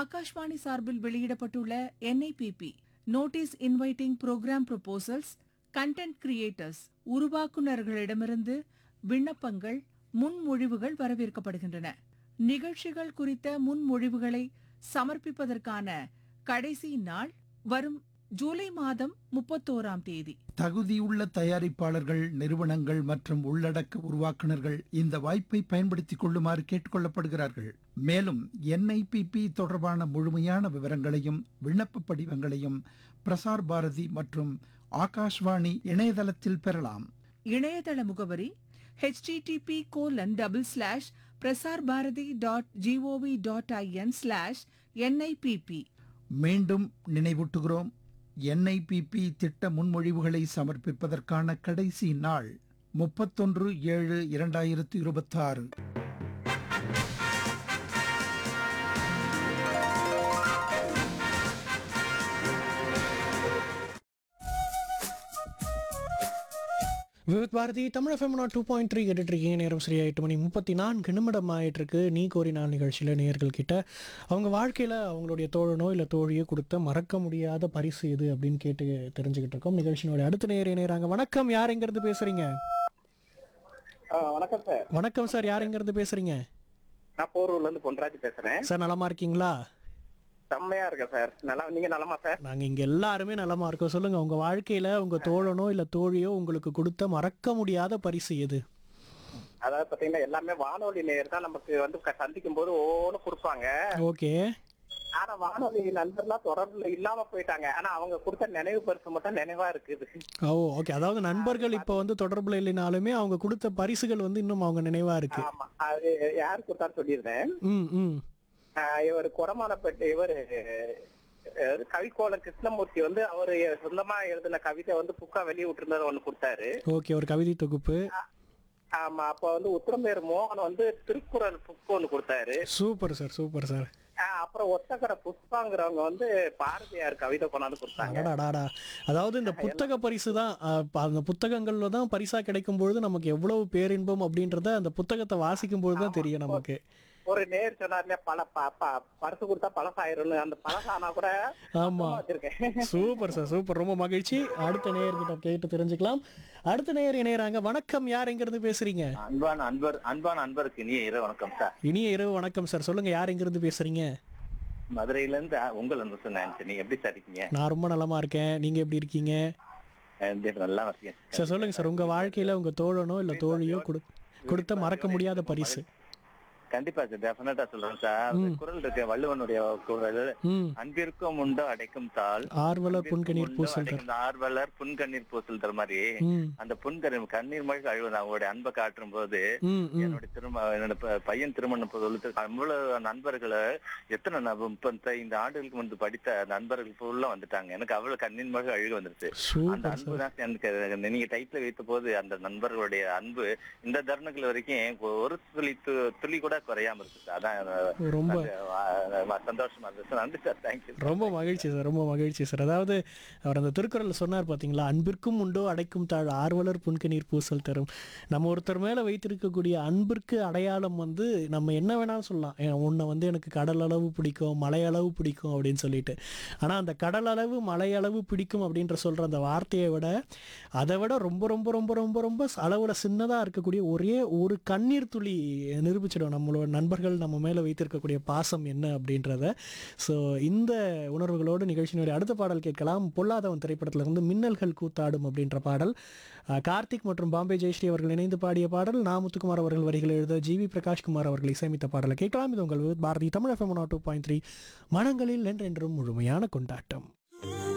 ஆகாஷ்வாணி சார்பில் வெளியிடப்பட்டுள்ள NIPP notice inviting program proposals content creators உருவாக்குநர்களிடமிருந்து விண்ணப்பங்கள் முன்மொழிவுகள் வரவேற்கப்படுகின்றன நிகழ்ச்சிகள் குறித்த முன்மொழிவுகளை சமர்ப்பிப்பதற்கான கடைசி நாள் வரும் ஜூலை மாதம் முப்பத்தோராம் தேதி தகுதியுள்ள தயாரிப்பாளர்கள் நிறுவனங்கள் மற்றும் உள்ளடக்க உருவாக்குனர்கள் இந்த வாய்ப்பை பயன்படுத்திக் கொள்ளுமாறு கேட்டுக்கொள்ளப்படுகிறார்கள் மேலும் என்ஐபிபி தொடர்பான முழுமையான விவரங்களையும் விண்ணப்ப படிவங்களையும் பிரசார் பாரதி மற்றும் ஆகாஷ்வாணி இணையதளத்தில் பெறலாம் இணையதள முகவரி http colon double slash Prasar Bharati dot GOV dot IN slash NIPP மீண்டும் நினைவூட்டுகிறோம் என்ஐபிபி திட்ட முன்மொழிவுகளை சமர்ப்பிப்பதற்கான கடைசி நாள் முப்பத்தொன்று ஏழு இரண்டாயிரத்து இருபத்தாறு Vividh Bharati Tamil FM two point three இருக்கீங்க நேரம் சரியா எட்டு மணி முப்பத்தி நான்கு நிமிடம் ஆயிட்டு இருக்கு நீ கோரி நாள் நிகழ்ச்சியில் நேயர்கள் கிட்ட அவங்க வாழ்க்கையில் அவங்களுடைய தோழனோ இல்லை தோழியோ கொடுத்த மறக்க முடியாத பரிசு எது அப்படின்னு கேட்டு தெரிஞ்சுக்கிட்டு இருக்கோம் நிகழ்ச்சியினுடைய அடுத்த நேர் இணையறாங்க வணக்கம் யார் எங்கேருந்து பேசுறீங்க ஆ, வணக்கம் சார் வணக்கம் சார் யார் எங்கேருந்து பேசுறீங்க நான் போரூர்ல இருந்து பொன்ராஜ் பேசுறேன் சார் நலமா இருக்கீங்களா செம்மையா இருக்கேன் சார் நல்லா நீங்க நலமா சார் நாங்கள் இங்கே எல்லாருமே நலமா இருக்கோம் சொல்லுங்க உங்க வாழ்க்கையில் உங்க தோழனோ இல்லை தோழியோ உங்களுக்கு கொடுத்த மறக்க முடியாத பரிசு எது அதாவது பாத்தீங்கன்னா எல்லாமே வானொலி நேயர் தான் நமக்கு வந்து க- சந்திக்கும் போது ஒவ்வொன்னு கொடுப்பாங்க ஓகே ஆனா வானொலி நண்பர்லாம் தொடர்புல இல்லாம போயிட்டாங்க ஆனா அவங்க கொடுத்த நினைவு பரிசு மட்டும் நினைவா இருக்குது ஓ ஓகே அதாவது நண்பர்கள் இப்போ வந்து தொடர்புல இல்லைனாலுமே அவங்க கொடுத்த பரிசுகள் வந்து இன்னும் அவங்க நினைவா இருக்கு ஆமா அது யார் கொடுத்தான்னு சொல்லியிருந்தேன் ம் ம் ஆ, இவர் கொடமானப்பட்டு இவர் கவிக்கோள கிருஷ்ணமூர்த்தி வந்து அவரு சொந்தமா எழுதின கவிதை வந்து புக்கா வெளியே விட்டுருந்தது ஒண்ணு கொடுத்தாரு ஓகே ஒரு கவிதை தொகுப்பு ஆமா அப்ப வந்து உத்திரமேர் மோகன் வந்து திருக்குறள் புக் ஒண்ணு கொடுத்தாரு சூப்பர் சார் சூப்பர் சார் ஆஹ் அப்புறம் ஒத்தக்கடை புஷ்பாங்கிறவங்க வந்து பாரதியார் கவிதை கொண்டாந்து கொடுத்தாங்க அடாடாடா அதாவது இந்த புத்தக பரிசு தான் அஹ், ப- அந்த புத்தகங்கள்ல தான் பரிசா கிடைக்கும் பொழுது நமக்கு எவ்வளவு பேரின்பம் அப்படின்றத அந்த புத்தகத்தை வாசிக்கும் பொழுது தான் தெரியும் நமக்கு ஒரு நேர் சொன்னார்ல பல ப- ப- பரிசு கொடுத்தா பழசாயிரும்னு அந்த பழசானா கூட ஆமா சும்மா வச்சிருக்கேன் சூப்பர் சார் சூப்பர் ரொம்ப மகிழ்ச்சி அடுத்த நேயர்கிட்ட கேட்டு தெரிஞ்சுக்கலாம் அடுத்த நேயர் இணையறாங்க வணக்கம் யார் எங்கிருந்து பேசுறீங்க அன்பான அன்பர் அன்பான அன்பருக்கு இனிய இரவு வணக்கம் சார் இனிய இரவு வணக்கம் சார் சொல்லுங்க யார் எங்கிருந்து பேசுறீங்க மதுரையில இருந்து அ, உங்கள் அன்பு சொன்ன ஆண்டனி எப்படி சார் இருக்கீங்க நான் ரொம்ப நலமா இருக்கேன் நீங்க எப்படி இருக்கீங்க எப்படி நல்லா இருக்கீங்க சார் சொல்லுங்க சார் உங்க வாழ்க்கையில உங்க தோழனோ இல்ல தோழியோ கொடு கொடுத்த மறக்க முடியாத பரிசு கண்டிப்பா சார் டெஃபினட்டா சொல்றேன் சார் அந்த குரல் இருக்கு வள்ளுவனுடைய குரல் ம் அன்பிற்கும் உண்டோ அடைக்கும் தாள் ஆர்வலர் புன்கணீர் உண்டோ பூசல் தர் அடைக்கும் ஆர்வலர் புன்கண்ணீர் பூசல் தர மாதிரி ம் அந்த புன்கண்ணீர் கண்ணீர் மழை அழுவது அவங்களுடைய அன்பை காட்டும் போது ம் ம் என்னோட திரும்ப என்னோட ப- பையன் திருமணம் பொழுது அவ்வளவு நண்பர்களை எத்தனை ந- முப்பத்தைந்து ஆண்டுகளுக்கு முன்பு படித்த நண்பர்கள் ஃபுல்லா வந்துட்டாங்க எனக்கு அவ்வளவு கண்ணின் மழை அழுக வந்துருச்சு அந்த சூப்பர் அன்பு சார் தான் எனக்கு நீங்க டைட்டில் வைத்த போது அந்த நண்பர்களுடைய அன்பு இந்த தருணங்கள் வரைக்கும் ஒரு துளி து- துளி கூட குறையாம இருக்குது அதான் அஹ், ரொம்ப அது, அஹ், சந்தோஷமா இருந்துச்சு நன்றி சார் தேங்க்யூ ரொம்ப மகிழ்ச்சி சார் ரொம்ப மகிழ்ச்சி சார் அதாவது அவர் அந்த திருக்குறள் சொன்னார் பார்த்தீங்களா அன்பிற்கும் உண்டோ அடைக்கும் தாழ் ஆர்வலர் புன்கணீர் பூசல் தரும் நம்ம ஒருத்தர் மேலே வைத்திருக்கக்கூடிய அன்பிற்கு அடையாளம் வந்து நம்ம என்ன வேணாலும் சொல்லலாம் ஏன் உன்னை வந்து எனக்கு கடல் அளவு பிடிக்கும் மலை அளவு பிடிக்கும் அப்படின்னு சொல்லிட்டு ஆனால் அந்த கடல் அளவு மலை அளவு பிடிக்கும் அப்படின்ற சொல்கிற அந்த வார்த்தையை விட அதை விட ரொம்ப ரொம்ப ரொம்ப ரொம்ப ரொம்ப அளவில் சின்னதாக இருக்கக்கூடிய ஒரே ஒரு கண்ணீர் துளி நிரூபிச்சிடும் நம்மளோட நண்பர்கள் நம்ம மேலே வைத்திருக்கக்கூடிய பாசம் என்ன அப்படின்றத ஸோ இந்த உணர்வுகளோடு நிகழ்ச்சியினுடைய அடுத்த பாடல் கேட்கலாம் பொல்லாதவன் திரைப்படத்துல இருந்து மின்னல்கள் கூத்தாடும் அப்படின்ற பாடல் அஹ், கார்த்திக் மற்றும் பாம்பே ஜெயஸ்ரீ அவர்கள் இணைந்து பாடிய பாடல் நா முத்துக்குமார் அவர்கள் வரிகள் எழுத ஜிவி பிரகாஷ்குமார் அவர்கள் இசையமைத்த பாடலை கேட்கலாம் இது உங்கள் Bharati Tamil FM two point three மனங்களில் என்றென்றும் முழுமையான கொண்டாட்டம்